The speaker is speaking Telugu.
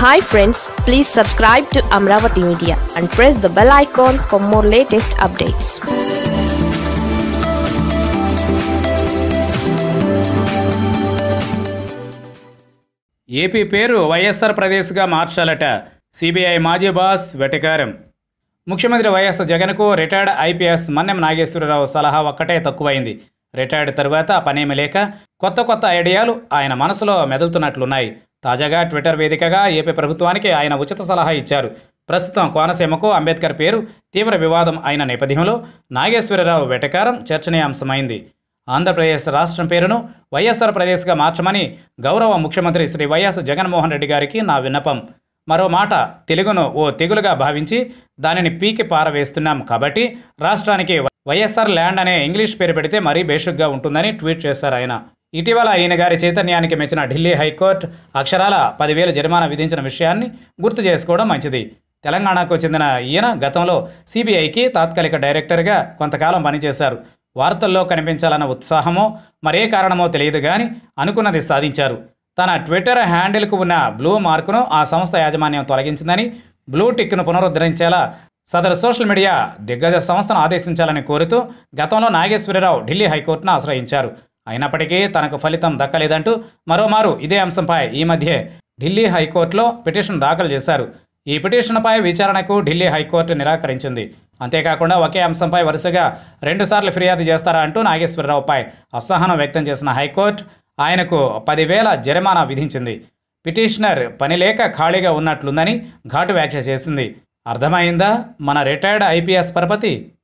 hi friends please subscribe to Amaravati media and press the bell icon for more latest updates AP పేరు వైఎస్ఆర్ ప్రదేశ్గా మార్చాలట సిబిఐ మాజీ బాస్ వెటకారం ముఖ్యమంత్రి వైఎస్ జగన్కు రిటైర్డ్ ఐపీఎస్ మన్నెం నాగేశ్వరరావు సలహా ఒక్కటే తక్కువైంది రిటైర్డ్ తరువాత పనేమి లేక కొత్త కొత్త ఐడియాలు ఆయన మనసులో మెదులుతున్నట్లున్నాయి తాజాగా ట్విట్టర్ వేదికగా ఏపీ ప్రభుత్వానికి ఆయన ఉచిత సలహా ఇచ్చారు ప్రస్తుతం కోనసీమకు అంబేద్కర్ పేరు తీవ్ర వివాదం అయిన నేపథ్యంలో నాగేశ్వరరావు వెటకారం చర్చనీయాంశమైంది ఆంధ్రప్రదేశ్ రాష్ట్రం పేరును వైఎస్ఆర్ ప్రదేశ్గా మార్చమని గౌరవ ముఖ్యమంత్రి శ్రీ వైఎస్ జగన్మోహన్ రెడ్డి గారికి నా విన్నపం మరో మాట తెలుగును ఓ తెగులుగా భావించి దానిని పీకి పారవేస్తున్నాం కాబట్టి రాష్ట్రానికి వైఎస్ఆర్ ల్యాండ్ అనే ఇంగ్లీష్ పేరు పెడితే మరీ బేషుగ్గా ఉంటుందని ట్వీట్ చేశారు ఆయన ఇటీవల ఈయన గారి చైతన్యానికి మెచ్చిన ఢిల్లీ హైకోర్టు అక్షరాల పదివేల జరిమానా విధించిన విషయాన్ని గుర్తు చేసుకోవడం మంచిది తెలంగాణకు చెందిన ఈయన గతంలో సిబిఐకి తాత్కాలిక డైరెక్టర్గా కొంతకాలం పనిచేశారు వార్తల్లో కనిపించాలన్న ఉత్సాహమో మరే కారణమో తెలియదు కానీ అనుకున్నది సాధించారు తన ట్విట్టర్ హ్యాండిల్కు ఉన్న బ్లూ మార్కును ఆ సంస్థ యాజమాన్యం తొలగించిందని బ్లూ టిక్ను పునరుద్ధరించేలా సదరు సోషల్ మీడియా దిగ్గజ సంస్థను ఆదేశించాలని కోరుతూ గతంలో నాగేశ్వరరావు ఢిల్లీ హైకోర్టును ఆశ్రయించారు అయినప్పటికీ తనకు ఫలితం దక్కలేదంటూ మరోమారు ఇదే అంశంపై ఈ మధ్య ఢిల్లీ హైకోర్టులో పిటిషన్ దాఖలు చేశారు ఈ పిటిషన్పై విచారణకు ఢిల్లీ హైకోర్టు నిరాకరించింది అంతేకాకుండా ఒకే అంశంపై వరుసగా రెండుసార్లు ఫిర్యాదు చేస్తారా అంటూ నాగేశ్వరరావుపై అసహనం వ్యక్తం చేసిన హైకోర్టు ఆయనకు పదివేల జరిమానా విధించింది పిటిషనర్ పనిలేక ఖాళీగా ఉన్నట్లుందని ఘాటు వ్యాఖ్య చేసింది అర్థమైందా మన రిటైర్డ్ ఐపీఎస్ పరపతి